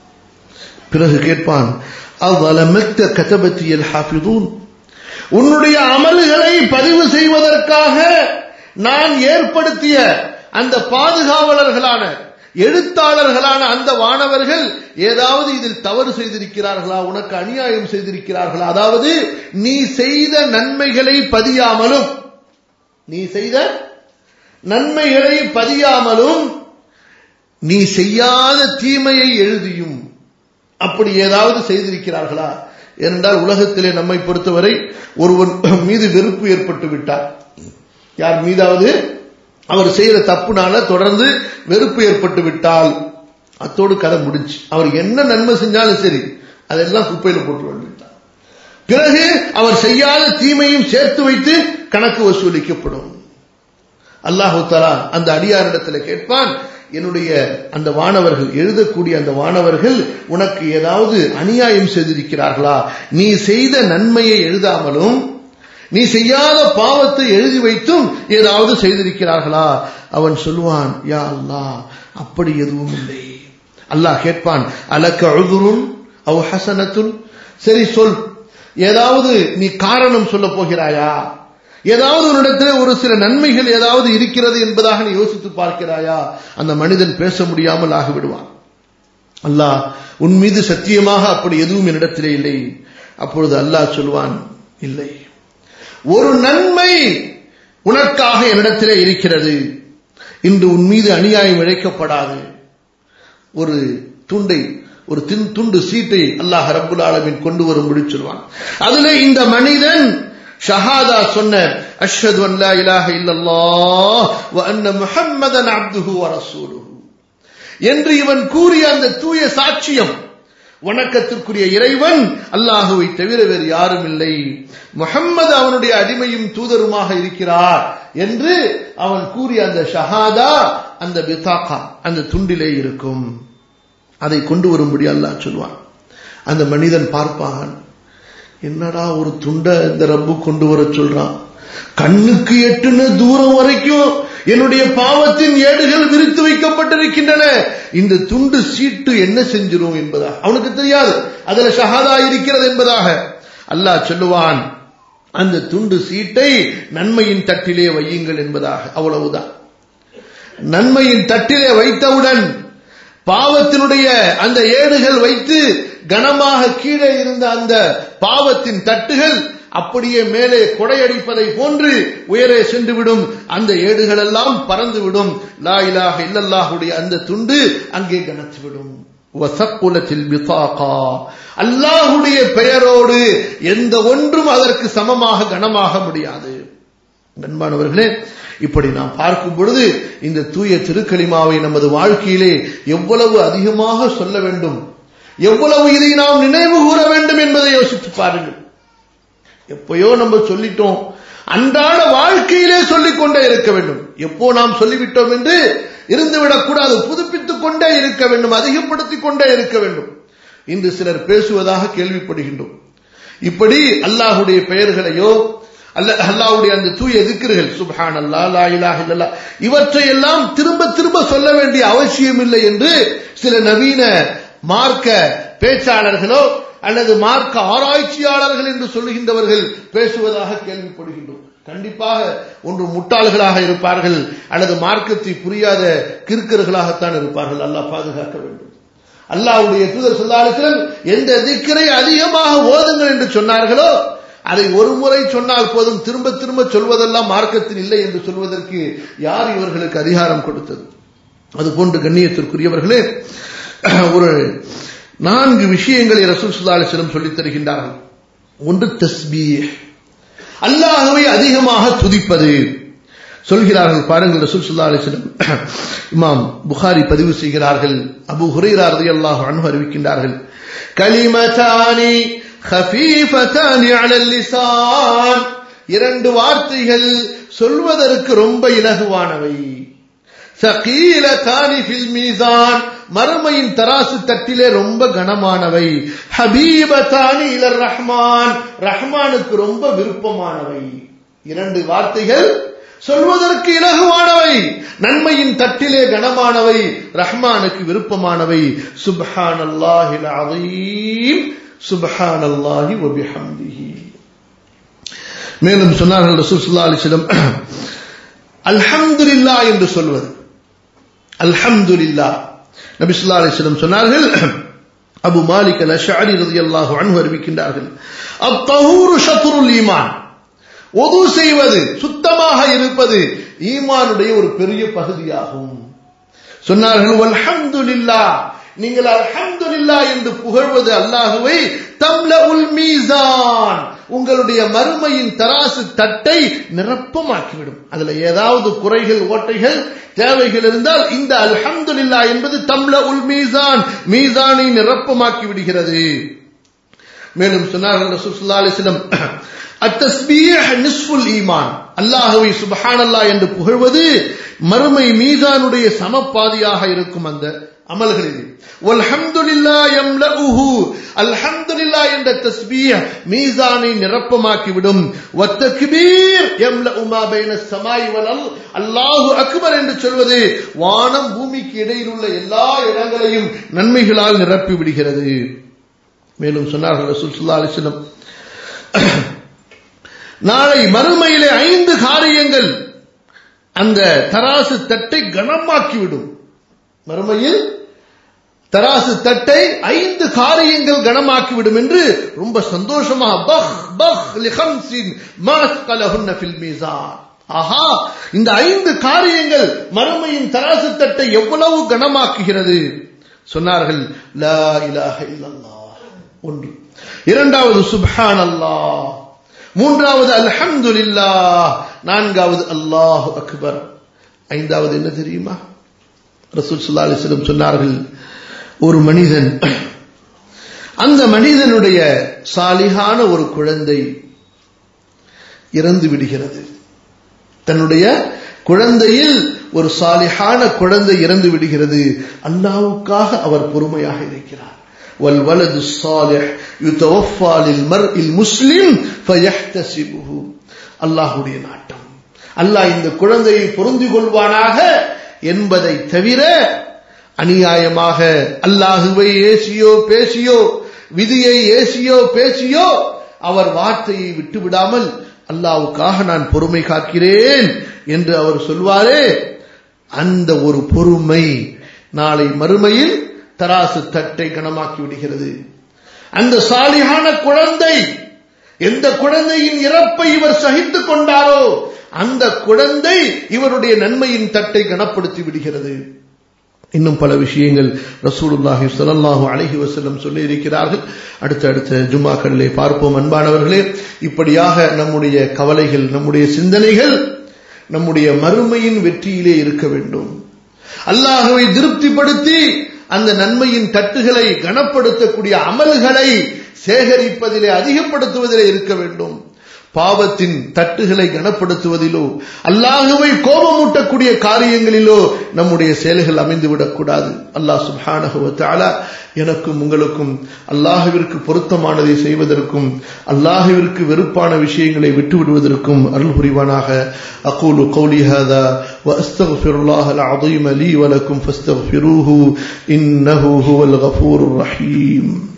பிறகு கேட்பான் அவ்வளமெத்த கதபத்தியல் ஹாஃபிதூன் உன்னுடைய அமல்களை பதிவு செய்வதற்காக நான் ஏற்படுத்திய அந்த பாதுகாவலர்களான எழுத்தாளர்களான அந்த வானவர்கள் ஏதாவது இதில் தவறு செய்திருக்கிறார்களா உனக்கு அநியாயம் செய்திருக்கிறார்களா அதாவது நீ செய்த நன்மைகளை பதியாமலும் நீ செய்த நன்மைகளை பதியாமலும் நீ செய்யாத தீமையை எழுதியும் அப்படி ஏதாவது செய்திருக்கிறார்களா ஏனென்றால் உலகத்திலே நம்மை பொறுத்தவரை ஒருவன் மீது வெறுப்பு ஏற்பட்டு விட்டார் யார் மீதாவது அவர் செய்யற தப்புனால தொடர்ந்து வெறுப்பு ஏற்பட்டு விட்டால் அத்தோடு கதை முடிஞ்சு அவர் என்ன நன்மை செஞ்சாலும் சரி அதெல்லாம் குப்பையில போட்டு வந்துவிட்டார் பிறகு அவர் செய்யாத தீமையும் சேர்த்து வைத்து கணக்கு வசூலிக்கப்படும் அல்லாஹு தலா அந்த அடியாரிடத்தில் கேட்பான் என்னுடைய அந்த வானவர்கள் எழுதக்கூடிய அந்த வானவர்கள் உனக்கு ஏதாவது அநியாயம் செய்திருக்கிறார்களா நீ செய்த நன்மையை எழுதாமலும் நீ செய்யாத பாவத்தை எழுதி வைத்தும் ஏதாவது செய்திருக்கிறார்களா அவன் சொல்லுவான் யா அல்லா அப்படி எதுவும் இல்லை அல்லாஹ் கேட்பான் அலக்க அழுதுருன் அவ் ஹசனத்துன் சரி சொல் ஏதாவது நீ காரணம் சொல்ல போகிறாயா ஏதாவது ஒரு இடத்துல ஒரு சில நன்மைகள் ஏதாவது இருக்கிறது என்பதாக நீ யோசித்து பார்க்கிறாயா அந்த மனிதன் பேச முடியாமல் ஆகிவிடுவான் அல்லாஹ் உன் மீது சத்தியமாக அப்படி எதுவும் என்னிடத்திலே இல்லை அப்பொழுது அல்லாஹ் சொல்வான் இல்லை ஒரு நன்மை உனக்காக என்னிடத்திலே இருக்கிறது இன்று உன் மீது அநியாயம் இழைக்கப்படாது ஒரு துண்டை ஒரு தின் துண்டு சீட்டை அல்லாஹ் ரப்புல் ஆலமின் கொண்டு வரும்படி சொல்வான் அதுல இந்த மனிதன் ஷஹாதா சொன்ன அஷ்ஹது அன் லா இலாஹ இல்லல்லாஹ் வ அன்ன முஹம்மதன் அப்துஹு வ ரசூலுஹு என்று இவன் கூறிய அந்த தூய சாட்சியம் வணக்கத்திற்குரிய இறைவன் அல்லாஹுவை தவிர வேறு யாரும் இல்லை முகம்மது அவனுடைய அடிமையும் தூதருமாக இருக்கிறார் என்று அவன் கூறிய அந்த ஷஹாதா அந்த பிதாக்கா அந்த துண்டிலே இருக்கும் அதை கொண்டு வரும்படி அல்லாஹ் சொல்வான் அந்த மனிதன் பார்ப்பான் என்னடா ஒரு துண்டை இந்த ரப்பு கொண்டு வர சொல்றான் கண்ணுக்கு எட்டுன தூரம் வரைக்கும் என்னுடைய பாவத்தின் ஏடுகள் விரித்து வைக்கப்பட்டிருக்கின்றன இந்த துண்டு சீட்டு என்ன செஞ்சிரும் என்பதாக அவனுக்கு தெரியாது அதுல ஷஹாதா இருக்கிறது என்பதாக அல்லாஹ் சொல்லுவான் அந்த துண்டு சீட்டை நன்மையின் தட்டிலே வையுங்கள் என்பதாக அவ்வளவுதான் நன்மையின் தட்டிலே வைத்தவுடன் பாவத்தினுடைய அந்த ஏடுகள் வைத்து கனமாக கீழே இருந்த அந்த பாவத்தின் தட்டுகள் அப்படியே மேலே கொடையடிப்பதை போன்று உயரே சென்றுவிடும் அந்த ஏடுகள் எல்லாம் பறந்துவிடும் லா இலாக இல்லல்லாஹுடைய அந்த துண்டு அங்கே கனத்துவிடும் வசக்குலத்தில் பிதாகா அல்லாஹுடைய பெயரோடு எந்த ஒன்றும் அதற்கு சமமாக கனமாக முடியாது நண்பானவர்களே இப்படி நாம் பார்க்கும் பொழுது இந்த தூய திருக்களிமாவை நமது வாழ்க்கையிலே எவ்வளவு அதிகமாக சொல்ல வேண்டும் எவ்வளவு இதை நாம் நினைவு கூற வேண்டும் என்பதை யோசித்து பாருங்கள் எப்பயோ நம்ம சொல்லிட்டோம் அன்றாட வாழ்க்கையிலே சொல்லிக் கொண்டே இருக்க வேண்டும் எப்போ நாம் சொல்லிவிட்டோம் என்று இருந்துவிடக் கூடாது புதுப்பித்துக் கொண்டே இருக்க வேண்டும் அதிகப்படுத்திக் கொண்டே இருக்க வேண்டும் இன்று சிலர் பேசுவதாக கேள்விப்படுகின்றோம் இப்படி அல்லாஹுடைய பெயர்களையோ அல்ல அல்லாஹ்வுடைய அந்த தூய திக்ருகள் சுப்ஹான் அல்லா லா இலாஹ இல்லல்லா இவற்றை எல்லாம் திரும்ப திரும்ப சொல்ல வேண்டிய அவசியம் இல்லை என்று சில நவீன மார்க்க பேச்சாளர்களோ அல்லது மார்க்க ஆராய்ச்சியாளர்கள் என்று சொல்லுகின்றவர்கள் பேசுவதாக கேள்விப்படுகின்றோம் கண்டிப்பாக ஒன்று முட்டாள்களாக இருப்பார்கள் அல்லது மார்க்கத்தை புரியாத கிறுக்கர்களாகத்தான் இருப்பார்கள் அல்லாஹ் பாதுகாக்க வேண்டும் அல்லாஹ்வுடைய தூதர் சொல்லாலும் எந்த திக்கரை அதிகமாக ஓதுங்கள் என்று சொன்னார்களோ அதை ஒரு முறை சொன்னால் போதும் திரும்ப திரும்ப சொல்வதெல்லாம் மார்க்கத்தில் இல்லை என்று சொல்வதற்கு யார் இவர்களுக்கு அதிகாரம் கொடுத்தது அதுபோன்று கண்ணியத்திற்குரியவர்களே ஒரு நான்கு விஷயங்களை ரசூல் சுல்லா அலிஸ்லம் சொல்லித் தருகின்றார்கள் ஒன்று தஸ்பீ அல்லாஹுவை அதிகமாக துதிப்பது சொல்கிறார்கள் பாருங்கள் ரசூல் சுல்லா அலிஸ்லம் இமாம் புகாரி பதிவு செய்கிறார்கள் அபு ஹுரைரா ரலியல்லாஹு அன்ஹு அறிவிக்கின்றார்கள் கலிமதானி خفيفتان على اللسان இரண்டு வார்த்தைகள் சொல்வதற்கு ரொம்ப இலகுவானவை சகீலதானி ஃபில் மீசான் மறுமையின் தராசு தட்டிலே ரொம்ப கனமானவை ஹபீபதானி இலர் ரஹ்மான் ரஹ்மானுக்கு ரொம்ப விருப்பமானவை இரண்டு வார்த்தைகள் சொல்வதற்கு இலகுவானவை நன்மையின் தட்டிலே கனமானவை ரஹ்மானுக்கு விருப்பமானவை சுப்ஹான் அல்லாஹில் அதீம் சுபஹான் அல்லாஹி வபிஹம்திஹி மேலும் சொன்னார்கள் ரசூல் ஸல்லல்லாஹு அலைஹி வஸல்லம் அல்ஹம்துலில்லா என்று சொல்வது அல்ஹம்துலில்லா நபி ஸல்லல்லாஹு அலைஹி வஸல்லம் சொன்னார்கள் அபு மாலிக் அல்-அஷ்அரி ரலியல்லாஹு அன்ஹு அறிவிக்கின்றார்கள் அத்-தஹூரு ஷத்ருல் ஈமான் ஒது செய்வது சுத்தமாக இருப்பது ஈமானுடைய ஒரு பெரிய பகுதியாகும் சொன்னார்கள் வல்ஹம்துலில்லா நீங்கள் அல்ஹம்துலில்லா என்று புகழ்வது அல்லாஹுவை தம்ல உல் மீசான் உங்களுடைய மறுமையின் தராசு தட்டை நிரப்பமாக்கிவிடும் அதுல ஏதாவது குறைகள் ஓட்டைகள் தேவைகள் இருந்தால் இந்த அல்ஹம்துலில்லா என்பது தம்ல உல் மீசான் மீசானை நிரப்பமாக்கி விடுகிறது மேலும் சொன்னார்கள் ரசூலுல்லாஹி அலைஹி வஸல்லம் அத்தஸ்பீஹ் நிஸ்ஃபுல் ஈமான் அல்லாஹுவை சுப்ஹானல்லாஹ் என்று புகழ்வது மறுமை மீசானுடைய சமப்பாதியாக இருக்கும் அந்த அமல்களில் வல்ஹம்துலில்லா யம்லஉஹு அல்ஹம்துலில்லா என்ற தஸ்பீஹ் மீசானை நிரப்பமாக்கிவிடும் வத்தக்பீர் யம்லஉ மா பைன ஸமாய் வல் அல்லாஹு அக்பர் என்று சொல்வது வானம் பூமிக்கு இடையில் உள்ள எல்லா இடங்களையும் நன்மைகளால் நிரப்பி விடுகிறது மேலும் சொன்னார்கள் ரசூல் ஸல்லல்லாஹு அலைஹி வஸல்லம் நாளை மறுமையிலே ஐந்து காரியங்கள் அந்த தராசு தட்டை கனமாக்கிவிடும் மறுமையில் தராசு தட்டை ஐந்து காரியங்கள் கனமாக்கிவிடும் என்று ரொம்ப சந்தோஷமாக பஹ் பஹ் லிஹம்சின் மாஸ்கலஹுன்ன ஃபில் மீசான் ஆஹா இந்த ஐந்து காரியங்கள் மறுமையின் தராசு தட்டை எவ்வளவு கனமாக்குகிறது சொன்னார்கள் லா இலாஹ இல்லல்லாஹ் ஒன்று இரண்டாவது சுப்ஹான் அல்லாஹ் மூன்றாவது அல்ஹம்துலில்லாஹ் நான்காவது அல்லாஹ் அக்பர் ஐந்தாவது என்ன தெரியுமா ரசூல் சுல்லா அலிஸ்லம் சொன்னார்கள் ஒரு மனிதன் அந்த மனிதனுடைய சாலிகான ஒரு குழந்தை இறந்து விடுகிறது தன்னுடைய குழந்தையில் ஒரு சாலிகான குழந்தை இறந்து விடுகிறது அல்லாவுக்காக அவர் பொறுமையாக இருக்கிறார் والولد الصالح يتوفى للمرء المسلم فيحتسبه அல்லாஹ்வுடைய நாட்டம் அல்லாஹ் இந்த குழந்தையை பொருந்தி கொள்வானாக என்பதை தவிர அநியாயமாக அல்லாஹுவை ஏசியோ பேசியோ விதியை ஏசியோ பேசியோ அவர் வார்த்தையை விட்டுவிடாமல் அல்லாவுக்காக நான் பொறுமை காக்கிறேன் என்று அவர் சொல்வாரே அந்த ஒரு பொறுமை நாளை மறுமையில் தராசு தட்டை கனமாக்கி விடுகிறது அந்த சாலிகான குழந்தை எந்த குழந்தையின் இறப்பை இவர் சகித்துக் கொண்டாரோ அந்த குழந்தை இவருடைய நன்மையின் தட்டை கனப்படுத்தி விடுகிறது இன்னும் பல விஷயங்கள் ரசூலுல்லாஹி ஸல்லல்லாஹு அலைஹி வஸல்லம் சொல்லி இருக்கிறார்கள் அடுத்த அடுத்த ஜும்மாக்களிலே பார்ப்போம் அன்பானவர்களே இப்படியாக நம்முடைய கவலைகள் நம்முடைய சிந்தனைகள் நம்முடைய மறுமையின் வெற்றியிலே இருக்க வேண்டும் அல்லாஹுவை திருப்திப்படுத்தி அந்த நன்மையின் தட்டுகளை கனப்படுத்தக்கூடிய அமல்களை சேகரிப்பதிலே அதிகப்படுத்துவதிலே இருக்க வேண்டும் பாவத்தின் தட்டுகளை கனப்படுத்துவதிலோ அல்லாஹுவை கோபமூட்டக்கூடிய காரியங்களிலோ நம்முடைய செயல்கள் அமைந்துவிடக்கூடாது அல்லாஹ் சுபானகுவத்தாலா எனக்கும் உங்களுக்கும் அல்லாஹுவிற்கு பொருத்தமானதை செய்வதற்கும் அல்லாஹுவிற்கு வெறுப்பான விஷயங்களை விட்டுவிடுவதற்கும் அருள் புரிவானாக அகூலு கௌலி ஹாதா واستغفر الله العظيم لي ولكم فاستغفروه انه هو الغفور الرحيم